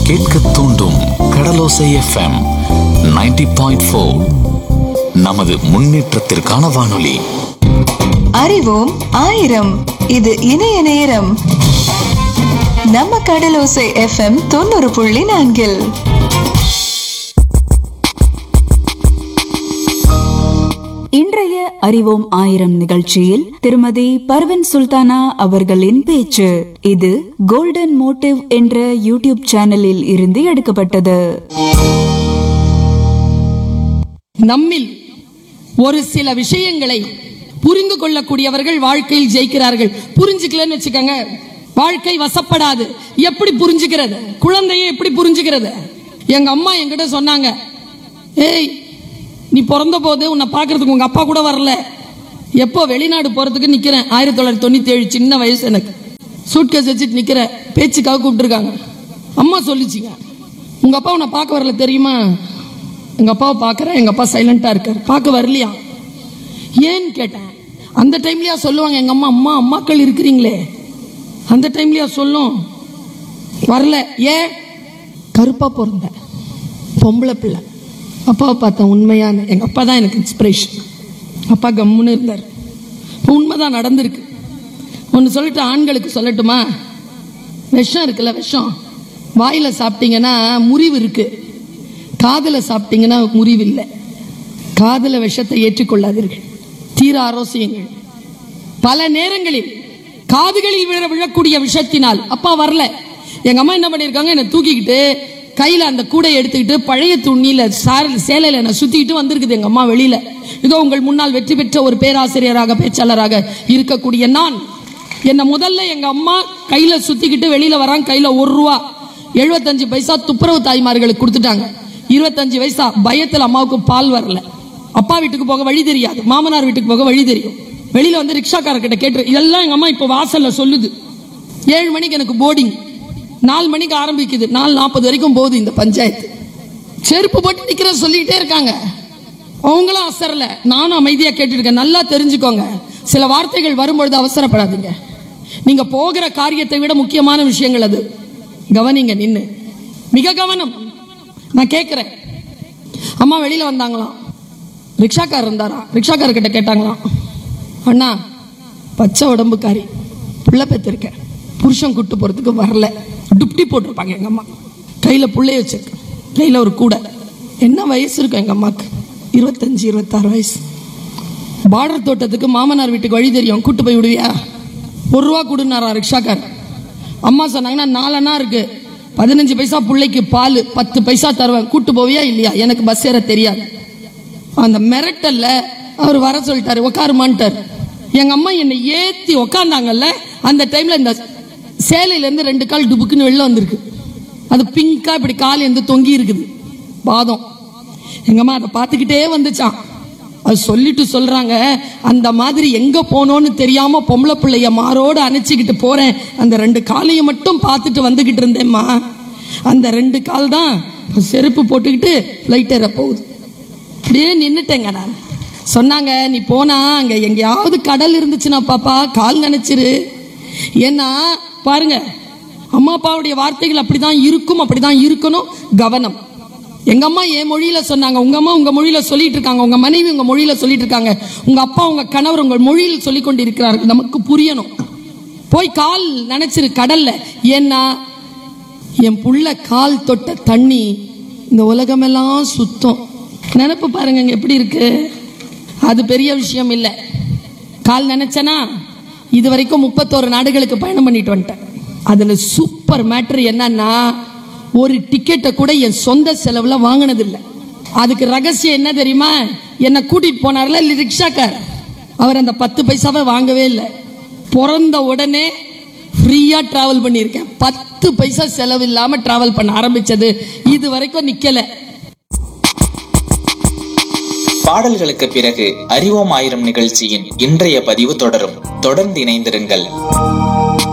கேட்க தூண்டும் கடலோசை FM 90.4 point four நமது முன்னேற்றத்திற்கான வானொலி அறிவோம் ஆயிரம் இது இணைய நேரம் நம்ம கடலோசை எஃப்எம் தொண்ணூறு புள்ளி நான்கில் இன்றைய அறிவோம் ஆயிரம் நிகழ்ச்சியில் திருமதி பர்வின் சுல்தானா அவர்களின் பேச்சு இது கோல்டன் மோட்டிவ் என்ற யூடியூப் சேனலில் இருந்து எடுக்கப்பட்டது நம்மில் ஒரு சில விஷயங்களை புரிந்து கொள்ளக்கூடியவர்கள் வாழ்க்கையில் ஜெயிக்கிறார்கள் புரிஞ்சுக்கலன்னு வச்சுக்கோங்க வாழ்க்கை வசப்படாது எப்படி புரிஞ்சுக்கிறது குழந்தையை எப்படி புரிஞ்சுக்கிறது எங்க அம்மா என்கிட்ட சொன்னாங்க ஏய் நீ பிறந்த போது உன்னை பார்க்கறதுக்கு உங்க அப்பா கூட வரல எப்போ வெளிநாடு போறதுக்கு நிக்கிறேன் ஆயிரத்தி தொள்ளாயிரத்தி தொண்ணூத்தி ஏழு சின்ன வயசு எனக்கு சூட்கேஸ் வச்சுட்டு நிக்கிறேன் பேச்சுக்காக கூப்பிட்டுருக்காங்க அம்மா சொல்லிச்சிங்க உங்க அப்பா உன்னை பார்க்க வரல தெரியுமா எங்க அப்பாவை பார்க்கறேன் எங்க அப்பா சைலண்டா இருக்காரு பார்க்க வரலையா ஏன்னு கேட்டேன் அந்த டைம்லயா சொல்லுவாங்க எங்க அம்மா அம்மா அம்மாக்கள் இருக்கிறீங்களே அந்த டைம்லயா சொல்லும் வரல ஏன் கருப்பா பிறந்த பொம்பளை பிள்ளை அப்பாவை பார்த்தேன் உண்மையான எங்க அப்பா தான் எனக்கு இன்ஸ்பிரேஷன் அப்பா கம்முன்னு இருந்தார் உண்மைதான் நடந்திருக்கு ஒன்று சொல்லிட்டு ஆண்களுக்கு சொல்லட்டுமா விஷம் இருக்குல்ல விஷம் வாயில சாப்பிட்டீங்கன்னா முறிவு இருக்கு காதுல சாப்பிட்டீங்கன்னா முறிவு இல்லை காதுல விஷத்தை ஏற்றுக்கொள்ளாதீர்கள் தீர ஆரோசியங்கள் பல நேரங்களில் காதுகளில் விழ விழக்கூடிய விஷத்தினால் அப்பா வரல எங்க அம்மா என்ன பண்ணிருக்காங்க என்னை தூக்கிக்கிட்டு கையில அந்த கூடையை எடுத்துக்கிட்டு பழைய துணியில சார சேலையில என்னை சுத்திக்கிட்டு வந்திருக்குது எங்க அம்மா வெளியில இதோ உங்கள் முன்னால் வெற்றி பெற்ற ஒரு பேராசிரியராக பேச்சாளராக இருக்கக்கூடிய நான் என்னை முதல்ல எங்க அம்மா கையில சுத்திக்கிட்டு வெளியில வராங்க கையில ஒரு ரூபா எழுபத்தஞ்சு பைசா துப்புரவு தாய்மார்களுக்கு கொடுத்துட்டாங்க இருபத்தஞ்சு வயசா பயத்துல அம்மாவுக்கு பால் வரல அப்பா வீட்டுக்கு போக வழி தெரியாது மாமனார் வீட்டுக்கு போக வழி தெரியும் வெளியில வந்து ரிக்ஷாக்காரர்கிட்ட கேட்டு இதெல்லாம் எங்க அம்மா இப்ப வாசல்ல சொல்லுது ஏழு மணிக்கு எனக்கு போர்டிங் நாலு மணிக்கு ஆரம்பிக்குது நாலு நாற்பது வரைக்கும் போகுது இந்த பஞ்சாயத்து செருப்பு போட்டு நிக்கிற சொல்லிக்கிட்டே இருக்காங்க அவங்களும் அசரல நானும் அமைதியா கேட்டுட்டு இருக்கேன் நல்லா தெரிஞ்சுக்கோங்க சில வார்த்தைகள் வரும்பொழுது அவசரப்படாதீங்க நீங்க போகிற காரியத்தை விட முக்கியமான விஷயங்கள் அது கவனிங்க நின்னு மிக கவனம் நான் கேட்கிறேன் அம்மா வெளியில வந்தாங்களாம் ரிக்ஷாக்கார் இருந்தாரா ரிக்ஷாக்கார் கிட்ட கேட்டாங்களாம் அண்ணா பச்சை உடம்புக்காரி புள்ள பெற்றிருக்கேன் புருஷன் கூட்டு போறதுக்கு வரல டுப்டி போட்டிருப்பாங்க எங்க அம்மா கையில புள்ளைய வச்சிருக்க கையில ஒரு கூடை என்ன வயசு இருக்கும் எங்க அம்மாக்கு இருபத்தஞ்சு இருபத்தாறு வயசு பார்டர் தோட்டத்துக்கு மாமனார் வீட்டுக்கு வழி தெரியும் கூட்டு போய் விடுவியா ஒரு ரூபா கொடுனாரா ரிக்ஷாக்கார் அம்மா சொன்னாங்கன்னா நாலனா இருக்கு பதினஞ்சு பைசா பிள்ளைக்கு பால் பத்து பைசா தருவேன் கூட்டு போவியா இல்லையா எனக்கு பஸ் ஏற தெரியாது அந்த மிரட்டல்ல அவர் வர சொல்லிட்டாரு உட்காருமான்ட்டார் எங்க அம்மா என்னை ஏத்தி உக்காந்தாங்கல்ல அந்த டைம்ல இந்த சேலையில இருந்து ரெண்டு கால் டுபுக்குன்னு வெளில வந்திருக்கு அது பிங்கா இப்படி கால் இருந்து தொங்கி இருக்குது பாதம் எங்க அம்மா அதை பார்த்துக்கிட்டே வந்துச்சான் அது சொல்லிட்டு சொல்றாங்க அந்த மாதிரி எங்க போனோன்னு தெரியாம பொம்பளை பிள்ளைய மாரோடு அணைச்சிக்கிட்டு போறேன் அந்த ரெண்டு காலையும் மட்டும் பார்த்துட்டு வந்துகிட்டு இருந்தேம்மா அந்த ரெண்டு கால் தான் இப்ப செருப்பு போட்டுக்கிட்டு ஃப்ளைட் ஏற போகுது அப்படியே நின்னுட்டேங்க நான் சொன்னாங்க நீ போனா அங்க எங்கேயாவது கடல் இருந்துச்சுன்னா பாப்பா கால் நினைச்சிரு ஏன்னா பாருங்க அம்மா அப்பாவுடைய வார்த்தைகள் அப்படிதான் இருக்கும் அப்படிதான் இருக்கணும் கவனம் எங்க அம்மா என் மொழியில சொன்னாங்க உங்க அம்மா உங்க மொழியில சொல்லிட்டு இருக்காங்க உங்க மனைவி உங்க மொழியில சொல்லிட்டு இருக்காங்க உங்க அப்பா உங்க கணவர் உங்கள் மொழியில் சொல்லிக் கொண்டிருக்கிறார்கள் நமக்கு புரியணும் போய் கால் நினைச்சிரு கடல்ல ஏன்னா என் புள்ள கால் தொட்ட தண்ணி இந்த உலகமெல்லாம் சுத்தம் நினப்பு பாருங்க இங்க எப்படி இருக்கு அது பெரிய விஷயம் இல்லை கால் நினைச்சனா இது வரைக்கும் முப்பத்தோரு நாடுகளுக்கு பயணம் பண்ணிட்டு வந்துட்டேன் அதுல சூப்பர் மேட்ரு என்னன்னா ஒரு டிக்கெட்டை கூட என் சொந்த செலவுல வாங்கினதில்லை அதுக்கு ரகசியம் என்ன தெரியுமா என்னை கூட்டிட்டு போனார்ல ரிக்ஷாக்கார் அவர் அந்த பத்து பைசாவை வாங்கவே இல்லை பிறந்த உடனே ஃப்ரீயா டிராவல் பண்ணியிருக்கேன் பத்து பைசா செலவு இல்லாம டிராவல் பண்ண ஆரம்பிச்சது இது வரைக்கும் நிக்கல பாடல்களுக்கு பிறகு அறிவோம் ஆயிரம் நிகழ்ச்சியின் இன்றைய பதிவு தொடரும் தொடர்ந்து இணைந்திருங்கள்